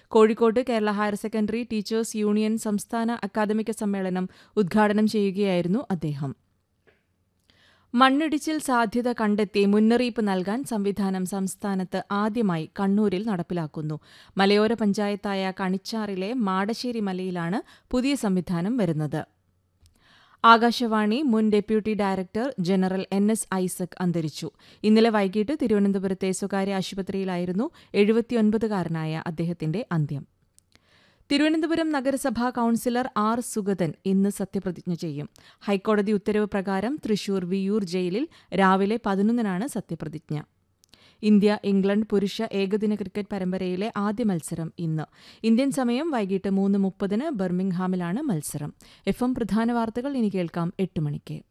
കോഴിക്കോട്ട് Kerala higher secondary teachers union സംസ്ഥാന അക്കാദമിക സമ്മേളനം ഉദ്ഘാടനം ചെയ്യുകയായിരുന്നു അദ്ദേഹം മണ്ണിടിച്ചിൽ സാധ്യത കണ്ടെത്തി മുന്നറിയിപ്പ് നൽകാൻ സംവിധാനം സംസ്ഥാനത്ത് ആദ്യമായി കണ്ണൂരിൽ നടപ്പിലാക്കുന്നു മലയോര പഞ്ചായത്തായ കണിച്ചാറിലെ മാടശ്ശേരി മലയിലാണ് പുതിയ സംവിധാനം വരുന്നത് ആകാശവാണി മുൻ deputy director general N S Isaac അന്തരിച്ചു ഇന്നലെ വൈകിട്ട് തിരുവനന്തപുരത്തെ സ്വകാര്യ ആശുപത്രിയിലായിരുന്നു എഴുപത്തിയൊൻപതുകാരനായ അദ്ദേഹത്തിന്റെ അന്ത്യം തിരുവനന്തപുരം നഗരസഭാ കൌൺസിലർ ആർ സുഗതൻ ഇന്ന് സത്യപ്രതിജ്ഞ ചെയ്യും ഹൈക്കോടതി ഉത്തരവ് പ്രകാരം തൃശൂർ വിയൂർ ജയിലിൽ രാവിലെ പതിനൊന്നിനാണ് സത്യപ്രതിജ്ഞ ഇന്ത്യ ഇംഗ്ലണ്ട് പുരുഷ ഏകദിന ക്രിക്കറ്റ് പരമ്പരയിലെ ആദ്യ മത്സരം ഇന്ന് ഇന്ത്യൻ സമയം വൈകിട്ട് മൂന്ന് മുപ്പതിന് ബർമിംഗ്ഹാമിലാണ് മത്സരം എഫ് എം പ്രധാന വാർത്തകൾ ഇനി കേൾക്കാം എട്ട് മണിക്ക്